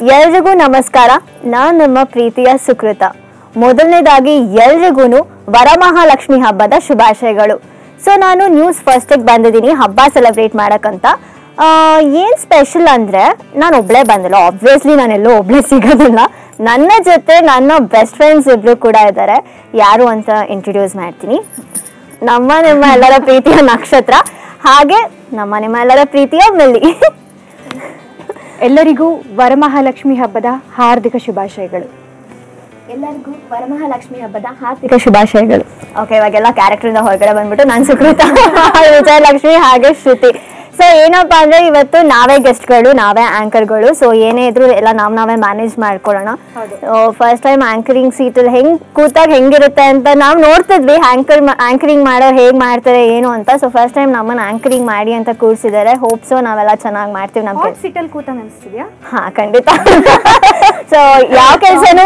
ಎಲ್ರಿಗೂ ನಮಸ್ಕಾರ ನಾನು ನಿಮ್ಮ ಪ್ರೀತಿಯ ಸುಕೃತ ಮೊದಲನೇದಾಗಿ ಎಲ್ರಿಗೂ ವರಮಹಾಲಕ್ಷ್ಮಿ ಹಬ್ಬದ ಶುಭಾಶಯಗಳು ಸೊ ನಾನು ನ್ಯೂಸ್ ಫಸ್ಟಿಗೆ ಬಂದಿದ್ದೀನಿ ಹಬ್ಬ ಸೆಲೆಬ್ರೇಟ್ ಮಾಡಕ್ಕಂತ ಆ, ಏನ್ ಸ್ಪೆಷಲ್ ಅಂದ್ರೆ ನಾನು ಒಬ್ಳೆ ಬಂದಿಲ್ಲ ಆಬ್ವಿಯಸ್ಲಿ ನಾನೆಲ್ಲೂ ಒಬ್ಳೆ ಸಿಗೋದಿಲ್ಲ ನನ್ನ ಜೊತೆ ನನ್ನ ಬೆಸ್ಟ್ ಫ್ರೆಂಡ್ಸ್ ಇಬ್ರು ಕೂಡ ಇದ್ದಾರೆ ಯಾರು ಅಂತ ಇಂಟ್ರೊಡ್ಯೂಸ್ ಮಾಡ್ತೀನಿ ನಮ್ಮ ನಿಮ್ಮ ಎಲ್ಲರ ಪ್ರೀತಿಯ ನಕ್ಷತ್ರ ಹಾಗೆ ನಮ್ಮ ನಿಮ್ಮ ಎಲ್ಲರ ಪ್ರೀತಿಯ ಮಿಲ್ಲಿ ಎಲ್ಲರಿಗೂ ವರಮಹಾಲಕ್ಷ್ಮಿ ಹಬ್ಬದ ಹಾರ್ದಿಕ ಶುಭಾಶಯಗಳು ಎಲ್ಲರಿಗೂ ವರಮಹಾಲಕ್ಷ್ಮಿ ಹಬ್ಬದ ಹಾರ್ದಿಕ ಶುಭಾಶಯಗಳು ಓಕೆ ಇವಾಗೆಲ್ಲ ಕ್ಯಾರೆಕ್ಟರ್ ಇಂದ ಹೊರಗಡೆ ಬಂದ್ಬಿಟ್ಟು ನಾನು ಸುಕೃತ ವಿಜಯಲಕ್ಷ್ಮಿ ಹಾಗೆ ಶ್ರುತಿ ಸೊ ಏನಪ್ಪಾ ಅಂದ್ರೆ ಇವತ್ತು ನಾವೇ ಗೆಸ್ಟ್ಗಳು ನಾವೇ ಆಂಕರ್ಗಳು ಸೊ ಏನೇ ಇದ್ರು ಎಲ್ಲ ನಾವ್ ನಾವೇ ಮ್ಯಾನೇಜ್ ಮಾಡ್ಕೊಳ್ಳೋಣ ಫಸ್ಟ್ ಟೈಮ್ ಆಂಕರಿಂಗ್ ಸೀಟಲ್ಲಿ ಹೆಂಗ್ ಕೂತಾಗ ಹೆಂಗಿರುತ್ತೆ ಅಂತ ನಾವು ನೋಡ್ತಿದ್ವಿ ಆಂಕರ್ ಆಂಕರಿಂಗ್ ಮಾಡೋರು ಹೇಗ್ ಮಾಡ್ತಾರೆ ಏನು ಅಂತ ಸೊ ಫಸ್ಟ್ ಟೈಮ್ ನಮ್ಮನ್ನ ಆಂಕರಿಂಗ್ ಮಾಡಿ ಅಂತ ಕೂರ್ಸಿದ್ದಾರೆ ಹೋಪ್ ಸೊ ನಾವೆಲ್ಲ ಚೆನ್ನಾಗಿ ಮಾಡ್ತೀವಿ ನಮ್ಮ ಹಾಟ್ ಸೀಟಲ್ ಕೂತ ಅನಿಸ್ತಿದ್ಯಾ ಹಾ ಖಂಡಿತ ಸೊ ಯಾವ ಕೆಲಸನು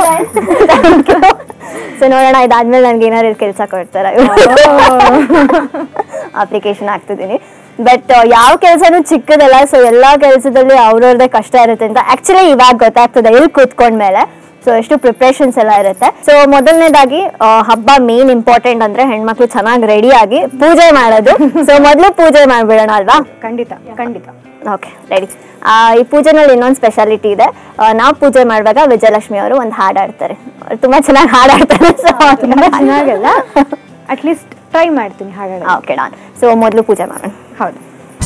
ಸೊ ನೋಡೋಣ ಇದಾದ್ಮೇಲೆ ನನ್ಗೆ ಏನಾದ್ರು ಕೆಲಸ ಕೊಡ್ತಾರ ಅಪ್ಲಿಕೇಶನ್ ಹಾಕ್ತಿದ್ದೀನಿ ಬಟ್ ಯಾವ ಕೆಲಸನೂ ಚಿಕ್ಕದಲ್ಲ ಸೊ ಎಲ್ಲಾ ಕೆಲಸದಲ್ಲಿ ಅವ್ರವ್ರದೇ ಕಷ್ಟ ಇರುತ್ತೆ ಅಂತ ಆಕ್ಚುಲಿ ಇವಾಗ ಗೊತ್ತಾಗ್ತದೆ ಇಲ್ಲಿ ಕೂತ್ಕೊಂಡ್ಮೇಲೆ ಸೊ ಎಷ್ಟು ಪ್ರಿಪ್ರೇಷನ್ಸ್ ಎಲ್ಲ ಇರುತ್ತೆ ಸೊ ಮೊದಲನೇದಾಗಿ ಆ, ಹಬ್ಬ ಮೇನ್ ಇಂಪಾರ್ಟೆಂಟ್ ಅಂದ್ರೆ ಹೆಣ್ಮಕ್ಳು ಚೆನ್ನಾಗಿ ರೆಡಿ ಆಗಿ ಪೂಜೆ ಮಾಡೋದು ಸೊ ಮೊದಲು ಪೂಜೆ ಮಾಡ್ಬಿಡೋಣ ಅಲ್ವಾ ಖಂಡಿತ ಖಂಡಿತ ಓಕೆ ರೆಡಿ ಈ ಪೂಜೆನಲ್ಲಿ ಇನ್ನೊಂದು ಸ್ಪೆಷಾಲಿಟಿ ಇದೆ ನಾವು ಪೂಜೆ ಮಾಡುವಾಗ ವಿಜಯಲಕ್ಷ್ಮಿ ಅವರು ಒಂದು ಹಾಡು ಆಡ್ತಾರೆ ಅವ್ರು ತುಂಬಾ ಚೆನ್ನಾಗಿ ಹಾಡು ಆಡ್ತಾರೆ ಸೊ ಚೆನ್ನಾಗಲ್ಲ ಅಟ್ಲೀಸ್ಟ್ ಟ್ರೈ ಮಾಡ್ತೀನಿ ಹಾಗಾದ್ರೆ ಓಕೆ ಡಾನ್ ಸೊ ಮೊದಲು ಪೂಜೆ ಮಾಡೋಣ ಹೌದು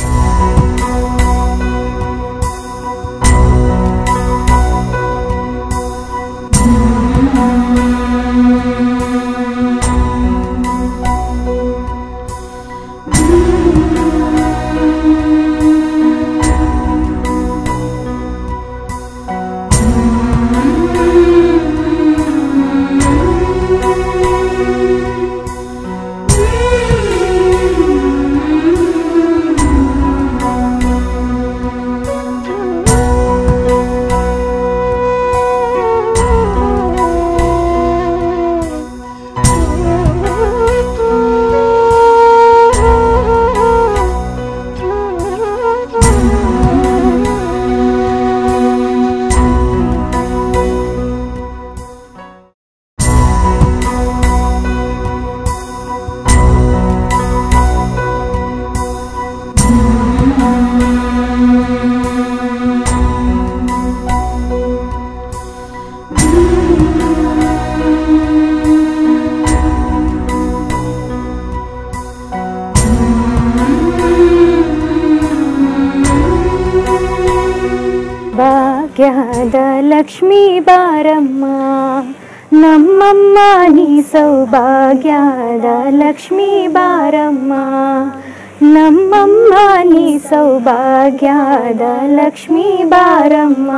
ಭಾಗ್ಯದ ಲಕ್ಷ್ಮೀ ಬಾರಮ್ಮ ನಮ್ಮಮ್ಮ ನೀ ಸೌಭಾಗ್ಯದ ಲಕ್ಷ್ಮೀ ಬಾರಮ್ಮ ನಮ್ಮಮ್ಮ ನೀ ಸೌಭಾಗ್ಯದ ಲಕ್ಷ್ಮೀ ಬಾರಮ್ಮ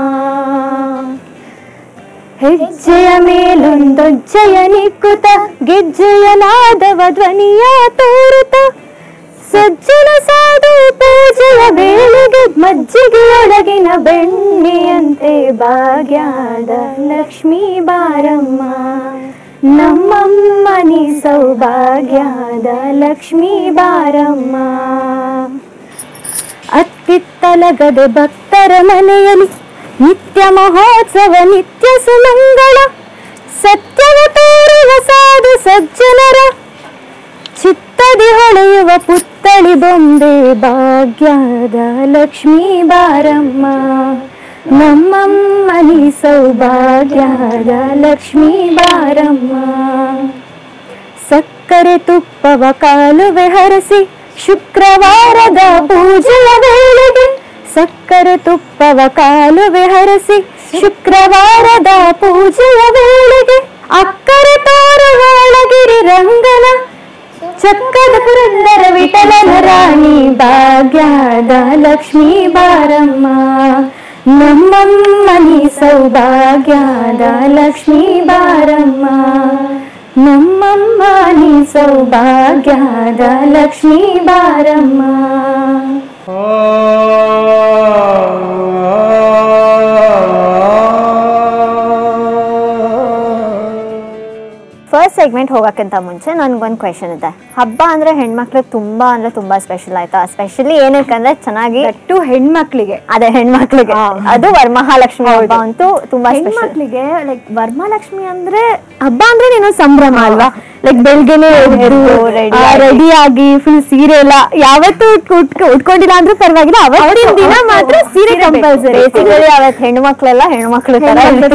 ಹೆಜ್ಜೆಯ ಮೇಲೊಂದೊಜ್ಜೆಯ ನಿಕ್ಕುತ ಗೆಜ್ಜೆಯ ನಾದವ ಧ್ವನಿಯ ತೋರುತ ಸಜ್ಜನ ಸಾಧು ಪೂಜೆಯ ವೇಳೆಗೆ ಮಜ್ಜಿಗೆಯೊಳಗಿನ ಬೆಣ್ಣೆಯಂತೆ ಭಾಗ್ಯದ ಲಕ್ಷ್ಮೀ ಬಾರಮ್ಮ ನಮ್ಮಮ್ಮ ನೀ ಸೌಭಾಗ್ಯದ ಲಕ್ಷ್ಮೀ ಬಾರಮ್ಮ ಅತ್ತಿತ್ತಲಗದೆ ಭಕ್ತರ ಮನೆಯಲ್ಲಿ ನಿತ್ಯ ಮಹೋತ್ಸವ ನಿತ್ಯ ಸುಮಂಗಳ ಸತ್ಯವ ತೋರುವ ಸಾಧು ಸಜ್ಜನರ ಚಿತ್ತದಿ ಹೊಳೆಯುವ ಪುತ್ತಳಿ ಬೊಂಬೆ ಭಾಗ್ಯದ ಲಕ್ಷ್ಮೀ ಬಾರಮ್ಮ ನಮ್ಮಮ್ಮ ನೀ ಸೌಭಾಗ್ಯದ ಲಕ್ಷ್ಮೀ ಬಾರಮ್ಮ ಸಕ್ಕರೆ ತುಪ್ಪವ ಕಾಲುವೆ ಹರಸಿ ಶುಕ್ರವಾರದ ಪೂಜೆಯ ವೇಳೆಗೆ ಸಕ್ಕರೆ ತುಪ್ಪವ ಕಾಲುವೆ ಹರಸಿ ಶುಕ್ರವಾರದ ಪೂಜೆಯ ವೇಳೆಗೆ ಅಕ್ಕರೆ ತೋರುವ ಅಳಗಿರಿ ರಂಗನ ಚಕ್ಕದ ಪುರಂದರ ವಿಠಲನ ರಾಣಿ ಭಾಗ್ಯದ ಲಕ್ಷ್ಮೀ ಬಾರಮ್ಮ ನಮ್ಮಮ್ಮ ನೀ ಸೌಭಾಗ್ಯದ ಲಕ್ಷ್ಮೀ ಬಾರಮ್ಮ ನಮ್ಮಮ್ಮ ನೀ ಸೌಭಾಗ್ಯದ ಲಕ್ಷ್ಮೀ ಬಾರಮ್ಮ ಫಸ್ಟ್ ಸೆಗ್ಮೆಂಟ್ ಹೋಗೋಕ್ಕಿಂತ ಮುಂಚೆ ನನ್ಗೊಂದು ಕ್ವೆಶನ್ ಇದೆ ಹಬ್ಬ ಅಂದ್ರೆ ಹೆಣ್ಮಕ್ಳಿಗೆ ತುಂಬಾ ಅಂದ್ರೆ ತುಂಬಾ ಸ್ಪೆಷಲ್ ಆಯ್ತಾ ಸ್ಪೆಷಲಿ ಏನಕ್ಕಂದ್ರೆ ಚೆನ್ನಾಗಿ ದಟ್ಟು ಹೆಣ್ಮಕ್ಳಿಗೆ ಅದೇ ಹೆಣ್ಮಕ್ಳಿಗೆ ಹಾ. ಅದು ವರಮಹಾಲಕ್ಷ್ಮಿ ಹಬ್ಬ ಹೌದು. ಅಂತೂ ತುಂಬಾ ಸ್ಪೆಷಲ್ ಹೆಣ್ಮಕ್ಳಿಗೆ ಲೈಕ್ ವರಮಹಾಲಕ್ಷ್ಮಿ ಅಂದ್ರೆ ಹಬ್ಬ ಅಂದ್ರೆ ನೀನು ಸಂಭ್ರಮ ಅಲ್ವಾ ಲೈಕ್ ಬೆಳ್ಗೆನೆ ಎದ್ದು, ready ಆಗಿ. ರೆಡಿ ಆಗಿ ಫುಲ್ ಸೀರೆ ಎಲ್ಲ ಯಾವತ್ತು ಉಟ್ಕ- ಉಟ್ಕೊಂಡಿಲ್ಲ ಅಂದ್ರೂ ಪರವಾಗಿಲ್ಲ ಅವತ್ತಿನ ದಿನ ಮಾತ್ರ ಸೀರೆ ಕಂಪಲ್ಸರಿ ಬೇಸಿಕಲಿ ಅವತ್ತು ಹೆಣ್ಮಕ್ಳೆಲ್ಲ ಹೆಣ್ಮಕ್ಳು ತರ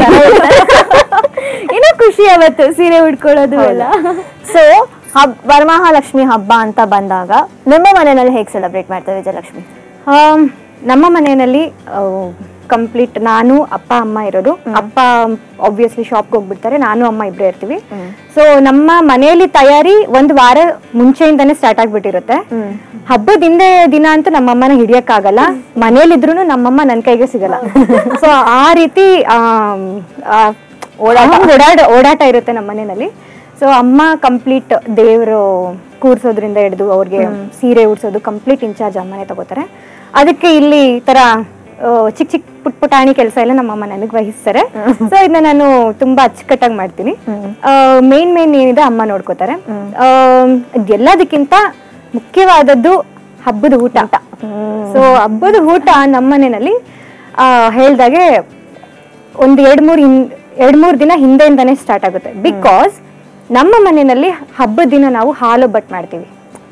ಏನೋ ಖುಷಿ ಅವತ್ತು ಸೀರೆ ಉಟ್ಕೊಳ್ಳೋದು ಎಲ್ಲ ಸೊ ಹಬ್ ವರಮಹಾಲಕ್ಷ್ಮಿ ಹಬ್ಬ ಅಂತ ಬಂದಾಗ ನಿಮ್ಮ ಮನೆಯಲ್ಲಿ ಹೇಗೆ ಸೆಲೆಬ್ರೇಟ್ ಮಾಡ್ತೇವೆ ವಿಜಯಲಕ್ಷ್ಮಿ ಆಮ್, ನಮ್ಮ ಮನೆಯಲ್ಲಿ ಕಂಪ್ಲೀಟ್ ನಾನು ಅಪ್ಪ ಅಮ್ಮ ಇರೋದು ಅಪ್ಪ ಆಬ್ವಿಯಸ್ಲಿ ಶಾಪ್ಗೆ ಹೋಗ್ಬಿಡ್ತಾರೆ ನಾನು ಅಮ್ಮ ಇಬ್ಬರೇ ಇರ್ತೀವಿ ಸೊ ನಮ್ಮ ಮನೆಯಲ್ಲಿ ತಯಾರಿ ಒಂದು ವಾರ ಮುಂಚೆಯಿಂದಾನೇ ಸ್ಟಾರ್ಟ್ ಆಗ್ಬಿಟ್ಟಿರುತ್ತೆ ಹಬ್ಬದ ಹಿಂದೆ ದಿನ ಅಂತೂ ನಮ್ಮಮ್ಮನ ಹಿಡಿಯಕ್ಕಾಗಲ್ಲ ಮನೇಲಿದ್ರು ನಮ್ಮಮ್ಮ ನನ್ನ ಕೈಗೆ ಸಿಗಲ್ಲ ಸೊ ಆ ರೀತಿ ಆಮ್, ಆ, ಓಡಾಟ ಓಡಾಡ ಓಡಾಟ ಇರುತ್ತೆ ನಮ್ಮ ಮನೆಯಲ್ಲಿ ಸೊ ಅಮ್ಮ ಕಂಪ್ಲೀಟ್ ದೇವರು ಕೂರ್ಸೋದ್ರಿಂದ ಹಿಡಿದು ಅವ್ರಿಗೆ ಸೀರೆ ಉಡ್ಸೋದು ಕಂಪ್ಲೀಟ್ ಇನ್ಚಾರ್ಜ್ ಅಮ್ಮನೇ ತಗೋತಾರೆ ಅದಕ್ಕೆ ಇಲ್ಲಿ ಈ ತರ ಆ, ಚಿಕ್ಕ ಚಿಕ್ಕ ಪುಟ್ ಪುಟಾಣಿ ಕೆಲಸ ಎಲ್ಲ ನಮ್ಮಮ್ಮ ನನಗೆ ವಹಿಸ್ತಾರೆ ಸೊ ಇದನ್ನ ನಾನು ತುಂಬಾ ಅಚ್ಚುಕಟ್ಟಾಗಿ ಮಾಡ್ತೀನಿ ಮೇನ್ ಮೇನ್ ಏನಿದೆ ಅಮ್ಮ ನೋಡ್ಕೋತಾರೆ ಆ, ಅದೆಲ್ಲದಕ್ಕಿಂತ ಮುಖ್ಯವಾದದ್ದು ಹಬ್ಬದ ಊಟ ಸೊ ಹಬ್ಬದ ಊಟ ನಮ್ಮ ಮನೆಯಲ್ಲಿ ಹೇಳ್ದಾಗೆ ಒಂದು ಎರಡ್ ಮೂರ್ ಹಿಂ ಎರಡ್ ಮೂರ್ ದಿನ ಹಿಂದೆಯಿಂದಾನೇ ಸ್ಟಾರ್ಟ್ ಆಗುತ್ತೆ ಬಿಕಾಸ್ ನಮ್ಮ ಮನೆಯಲ್ಲಿ ಹಬ್ಬದ ದಿನ ನಾವು ಹಾಲೊಬ್ಬಟ್ಟು ಮಾಡ್ತೀವಿ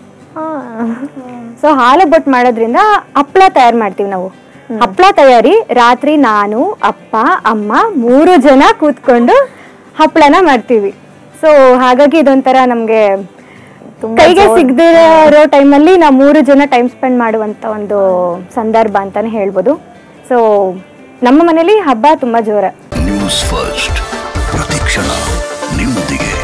ಸೊ ಹಾಲೊಬ್ಬಟ್ಟು ಮಾಡೋದ್ರಿಂದ ಹಪ್ಳ ತಯಾರು ಮಾಡ್ತೀವಿ ನಾವು ಹಪ್ಳ ತಯಾರಿ ರಾತ್ರಿ ನಾನು ಅಪ್ಪ ಅಮ್ಮ ಮೂರು ಜನ ಕೂತ್ಕೊಂಡು ಹಪ್ಳನ ಮಾಡ್ತೀವಿ ಸೊ ಹಾಗಾಗಿ ಇದೊಂಥರ ನಮ್ಗೆ ಕೈಗೆ ಸಿಗದಿರೋ ಟೈಮಲ್ಲಿ ನಾವು ಮೂರು ಜನ ಟೈಮ್ ಸ್ಪೆಂಡ್ ಮಾಡುವಂತ ಒಂದು ಸಂದರ್ಭ ಅಂತಾನೆ ಹೇಳ್ಬೋದು ಸೊ ನಮ್ಮ ಮನೇಲಿ ಹಬ್ಬ ತುಂಬಾ ಜೋರ ನ್ಯೂಸ್ ಫಸ್ಟ್ ಪ್ರತಿಕ್ಷಣ ನಿಮ್ಮೊಂದಿಗೆ